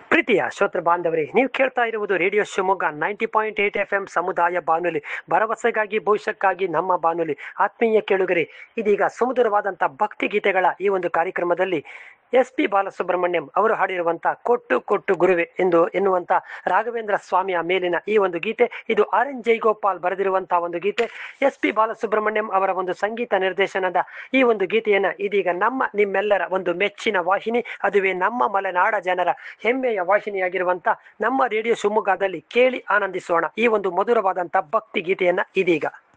ಪ್ರೀತಿಯ ಶ್ರೋತೃ ಬಾಂಧವರೇ ನೀವು ಕೇಳ್ತಾ ಇರುವುದು radio Shivamogga ninety point eight F M ಸಮುದಾಯ ಬಾನುಲಿ ಭರವಸೆಗಾಗಿ ಭವಿಷ್ಯಕ್ಕಾಗಿ ನಮ್ಮ ಬಾನುಲಿ ಆತ್ಮೀಯ ಕೇಳುಗರೆ ಇದೀಗ ಸುಮಧುರವಾದಂಥ ಭಕ್ತಿ ಗೀತೆಗಳ ಈ ಒಂದು ಕಾರ್ಯಕ್ರಮದಲ್ಲಿ ಎಸ್ ಪಿ ಬಾಲಸುಬ್ರಹ್ಮಣ್ಯಂ ಅವರು ಹಾಡಿರುವಂಥ ಕೊಟ್ಟು ಕೊಟ್ಟು ಗುರುವೆ ಎಂದು ಎನ್ನುವಂಥ ರಾಘವೇಂದ್ರ ಸ್ವಾಮಿಯ ಮೇಲಿನ ಈ ಒಂದು ಗೀತೆ ಇದು ಆರ್ ಎನ್ ಜೈಗೋಪಾಲ್ ಬರೆದಿರುವಂತಹ ಒಂದು ಗೀತೆ ಎಸ್ ಪಿ ಬಾಲಸುಬ್ರಹ್ಮಣ್ಯಂ ಅವರ ಒಂದು ಸಂಗೀತ ನಿರ್ದೇಶನದ ಈ ಒಂದು ಗೀತೆಯನ್ನ ಇದೀಗ ನಮ್ಮ ನಿಮ್ಮೆಲ್ಲರ ಒಂದು ಮೆಚ್ಚಿನ ವಾಹಿನಿ ಅದುವೇ ನಮ್ಮ ಮಲೆನಾಡ ಜನರ ಹೆಮ್ಮೆಯ ವಾಹಿನಿಯಾಗಿರುವಂತ ನಮ್ಮ ರೇಡಿಯೋ ಶಿವಮೊಗ್ಗದಲ್ಲಿ ಕೇಳಿ ಆನಂದಿಸೋಣ ಈ ಒಂದು ಮಧುರವಾದಂಥ ಭಕ್ತಿ ಗೀತೆಯನ್ನ ಇದೀಗ